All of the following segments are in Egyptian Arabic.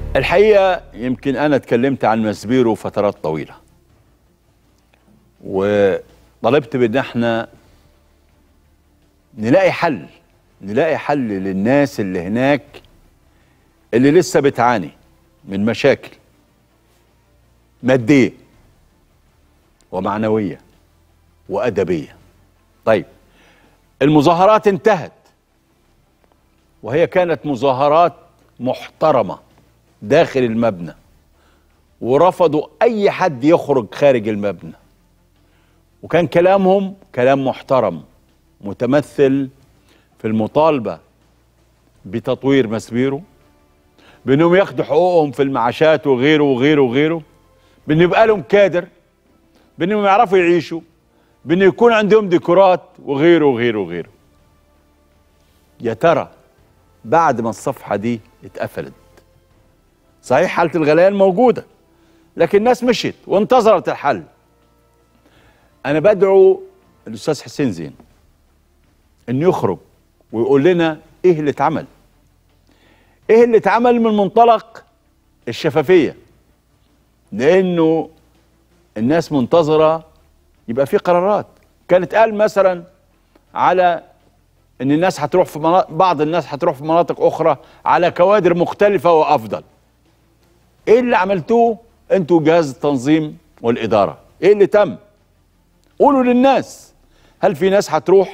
الحقيقة يمكن أنا اتكلمت عن مسبيرو فترات طويلة وطلبت بأن احنا نلاقي حل نلاقي حل للناس اللي هناك اللي لسه بتعاني من مشاكل مادية ومعنوية وأدبية طيب المظاهرات انتهت وهي كانت مظاهرات محترمة داخل المبنى ورفضوا أي حد يخرج خارج المبنى وكان كلامهم كلام محترم متمثل في المطالبة بتطوير مسبيرو بأنهم ياخدوا حقوقهم في المعاشات وغيره وغيره وغيره بأن يبقى لهم كادر بأنهم يعرفوا يعيشوا بأن يكون عندهم ديكورات وغيره وغيره وغيره يا ترى بعد ما الصفحة دي اتقفلت صحيح حالة الغليان موجودة لكن الناس مشيت وانتظرت الحل أنا بدعو الأستاذ حسين زين إنه يخرج ويقول لنا إيه اللي اتعمل إيه اللي اتعمل من منطلق الشفافية لأنه الناس منتظرة يبقى في قرارات كانت قال مثلا على ان الناس هتروح في مناطق بعض الناس هتروح في مناطق اخرى على كوادر مختلفه وافضل ايه اللي عملتوه انتوا جهاز التنظيم والاداره ايه اللي تم قولوا للناس هل في ناس هتروح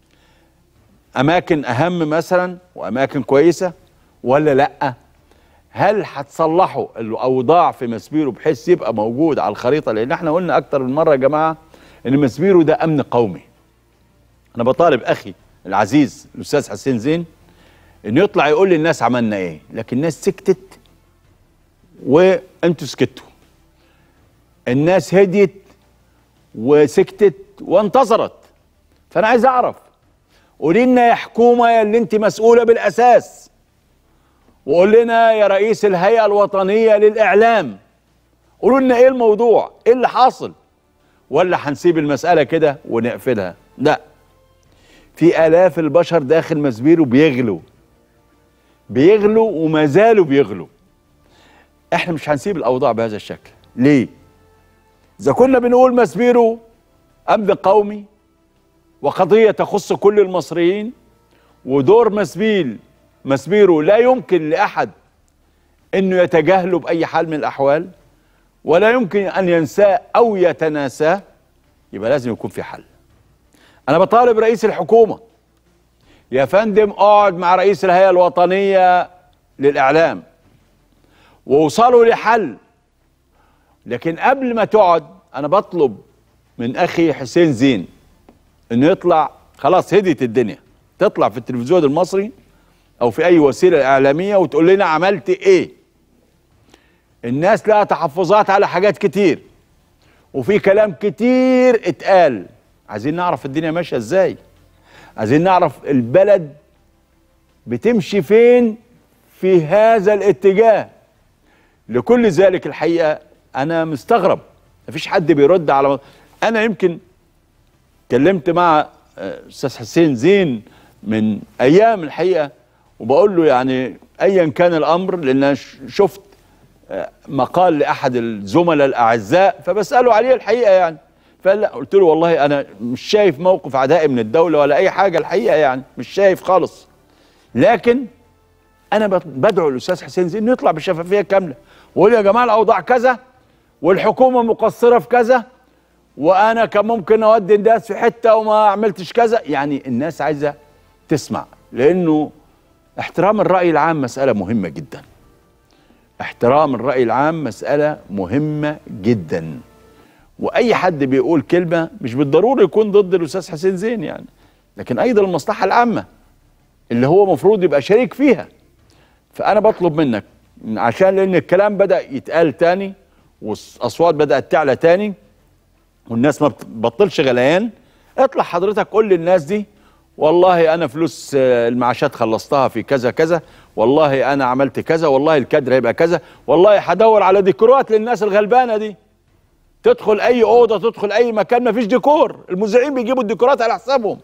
اماكن اهم مثلا واماكن كويسه ولا لا هل هتصلحوا الاوضاع في مسبيرو بحيث يبقى موجود على الخريطه لان احنا قلنا اكتر من مره يا جماعه ان مسبيرو ده امن قومي انا بطالب اخي العزيز الاستاذ حسين زين انه يطلع يقول للناس عملنا ايه لكن الناس سكتت وانتوا سكتوا الناس هديت وسكتت وانتظرت فانا عايز اعرف قولي لنا يا حكومه يا اللي انت مسؤوله بالاساس وقول لنا يا رئيس الهيئه الوطنيه للاعلام قولوا لنا ايه الموضوع ايه اللي حاصل ولا هنسيب المساله كده ونقفلها لا في آلاف البشر داخل مسبيرو بيغلوا بيغلوا وما زالوا بيغلوا احنا مش هنسيب الأوضاع بهذا الشكل ليه؟ إذا كنا بنقول مسبيرو أمن قومي وقضية تخص كل المصريين ودور مسبيل مسبيرو لا يمكن لأحد أنه يتجاهله بأي حال من الأحوال ولا يمكن أن ينساه أو يتناساه يبقى لازم يكون في حل انا بطالب رئيس الحكومه يا فندم اقعد مع رئيس الهيئه الوطنيه للاعلام ووصلوا لحل لكن قبل ما تقعد انا بطلب من اخي حسين زين انه يطلع خلاص هديت الدنيا تطلع في التلفزيون المصري او في اي وسيله اعلاميه وتقول لنا عملت ايه الناس لها تحفظات على حاجات كتير وفي كلام كتير اتقال عايزين نعرف الدنيا ماشيه ازاي عايزين نعرف البلد بتمشي فين في هذا الاتجاه لكل ذلك الحقيقه انا مستغرب مفيش حد بيرد على انا يمكن كلمت مع استاذ حسين زين من ايام الحقيقه وبقول له يعني ايا كان الامر لان شفت مقال لاحد الزملاء الاعزاء فبساله عليه الحقيقه يعني فقال لا قلت له والله انا مش شايف موقف عدائي من الدوله ولا اي حاجه الحقيقه يعني مش شايف خالص لكن انا بدعو الاستاذ حسين زين انه يطلع بشفافيه كامله ويقول يا جماعه الاوضاع كذا والحكومه مقصره في كذا وانا كان ممكن اودي الناس في حته وما عملتش كذا يعني الناس عايزه تسمع لانه احترام الراي العام مساله مهمه جدا احترام الراي العام مساله مهمه جدا واي حد بيقول كلمه مش بالضروره يكون ضد الاستاذ حسين زين يعني لكن ايضا المصلحه العامه اللي هو مفروض يبقى شريك فيها فانا بطلب منك عشان لان الكلام بدا يتقال تاني والاصوات بدات تعلى تاني والناس ما بتبطلش غليان اطلع حضرتك قول للناس دي والله انا فلوس المعاشات خلصتها في كذا كذا والله انا عملت كذا والله الكادر هيبقى كذا والله هدور على ديكورات للناس الغلبانه دي تدخل اي اوضه تدخل اي مكان ما فيش ديكور المذيعين بيجيبوا الديكورات على حسابهم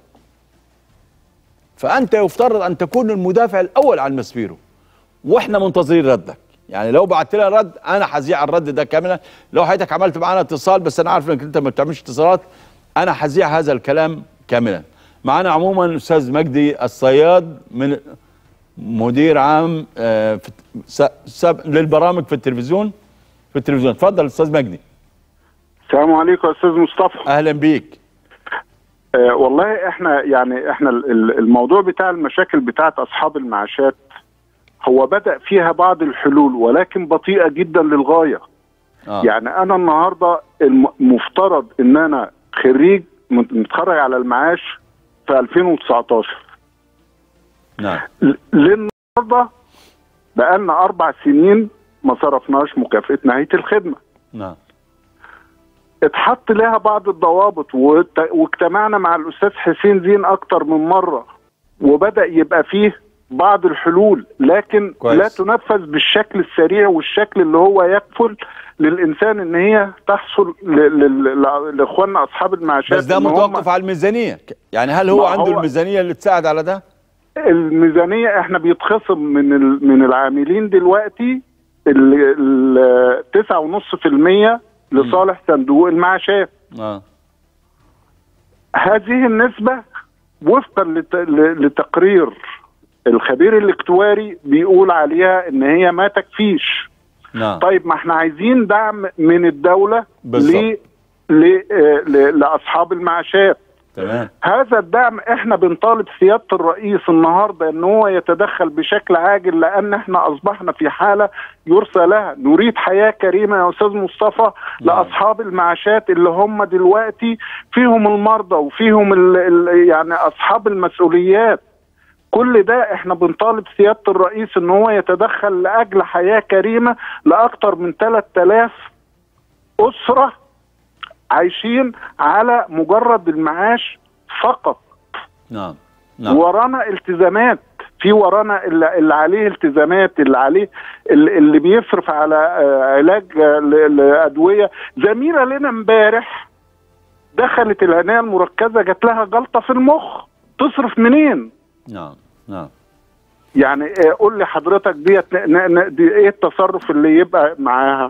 فانت يفترض ان تكون المدافع الاول عن مسبيرو واحنا منتظرين ردك يعني لو بعت لها رد انا هذيع الرد ده كاملا لو حضرتك عملت معانا اتصال بس انا عارف انك انت ما بتعملش اتصالات انا هذيع هذا الكلام كاملا معانا عموما استاذ مجدي الصياد من مدير عام آه، في س- سب- للبرامج في التلفزيون في التلفزيون اتفضل استاذ مجدي السلام عليكم يا استاذ مصطفى اهلا بيك آه والله احنا يعني احنا ال- ال- الموضوع بتاع المشاكل بتاعت اصحاب المعاشات هو بدا فيها بعض الحلول ولكن بطيئه جدا للغايه اه يعني انا النهارده الم- مفترض ان انا خريج مت- متخرج على المعاش في 2019 نعم ل- للنهارده بقالنا اربع سنين ما صرفناش مكافاه نهايه الخدمه نعم اتحط لها بعض الضوابط وت- واجتمعنا مع الاستاذ حسين زين اكتر من مره وبدا يبقى فيه بعض الحلول لكن كويس. لا تنفذ بالشكل السريع والشكل اللي هو يكفل للانسان ان هي تحصل ل- ل- ل- لاخواننا اصحاب المعاشات بس ده إن هم متوقف على الميزانيه يعني هل هو ما عنده هو- الميزانيه اللي تساعد على ده الميزانيه احنا بيتخصم من ال- من العاملين دلوقتي ال- ال 9.5% لصالح صندوق المعاشات اه هذه النسبة وفقا لت- ل- لتقرير الخبير الاكتواري بيقول عليها ان هي ما تكفيش نعم طيب ما احنا عايزين دعم من الدولة بالظبط. ل- ل- آه، ل- لأصحاب المعاشات تمام هذا الدعم احنا بنطالب سيادة الرئيس النهاردة ان هو يتدخل بشكل عاجل لان احنا اصبحنا في حالة يرثى لها نريد حياة كريمة يا استاذ مصطفى لاصحاب المعاشات اللي هم دلوقتي فيهم المرضى وفيهم ال ال يعني اصحاب المسؤوليات كل ده احنا بنطالب سيادة الرئيس ان هو يتدخل لاجل حياة كريمة لاكثر من 3000 اسرة عايشين على مجرد المعاش فقط نعم نعم ورانا التزامات في ورانا اللي اللي عليه التزامات اللي عليه اللي اللي بيصرف على آه، علاج آه، ل- لادويه زميله لنا امبارح دخلت العنايه المركزه جات لها جلطه في المخ تصرف منين؟ نعم نعم يعني آه، قول لي حضرتك ديت ن- ن- دي ايه التصرف اللي يبقى معاها؟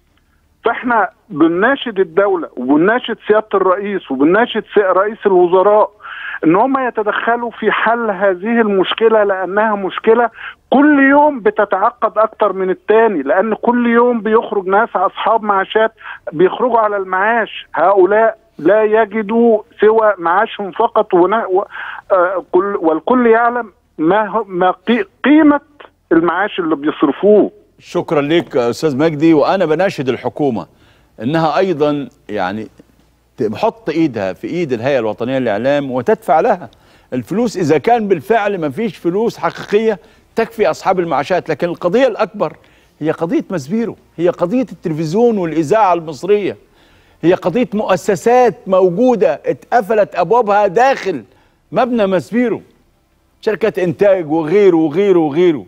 فاحنا بنناشد الدوله وبنناشد سياده الرئيس وبنناشد سي- رئيس الوزراء ان هم يتدخلوا في حل هذه المشكله لانها مشكله كل يوم بتتعقد اكتر من التاني لان كل يوم بيخرج ناس اصحاب معاشات بيخرجوا على المعاش هؤلاء لا يجدوا سوى معاشهم فقط ونا و آه كل والكل يعلم ما هو ما قي- قيمه المعاش اللي بيصرفوه شكرا لك يا استاذ مجدي وانا بناشد الحكومه انها ايضا يعني تحط ايدها في ايد الهيئه الوطنيه للاعلام وتدفع لها الفلوس اذا كان بالفعل ما فيش فلوس حقيقيه تكفي اصحاب المعاشات لكن القضيه الاكبر هي قضيه مسبيرو هي قضيه التلفزيون والاذاعه المصريه هي قضيه مؤسسات موجوده اتقفلت ابوابها داخل مبنى مسبيرو شركه انتاج وغيره وغيره وغيره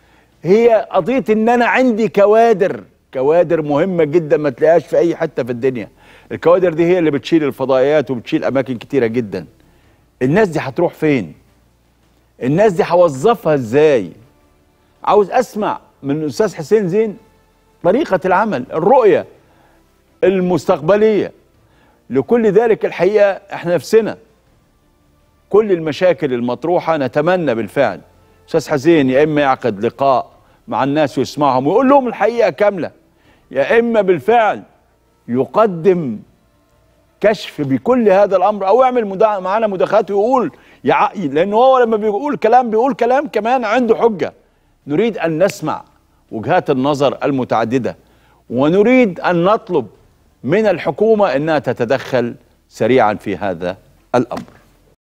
هي قضيه ان انا عندي كوادر كوادر مهمه جدا ما تلاقيهاش في اي حته في الدنيا الكوادر دي هي اللي بتشيل الفضائيات وبتشيل اماكن كتيره جدا الناس دي هتروح فين الناس دي هوظفها ازاي عاوز اسمع من الاستاذ حسين زين طريقه العمل الرؤيه المستقبليه لكل ذلك الحقيقه احنا نفسنا كل المشاكل المطروحه نتمنى بالفعل استاذ حسين يا اما يعقد لقاء مع الناس ويسمعهم ويقول لهم الحقيقه كامله يا اما بالفعل يقدم كشف بكل هذا الامر او يعمل مدا... معانا مداخلات ويقول يع... لان هو لما بيقول كلام بيقول كلام كمان عنده حجه نريد ان نسمع وجهات النظر المتعدده ونريد ان نطلب من الحكومه انها تتدخل سريعا في هذا الامر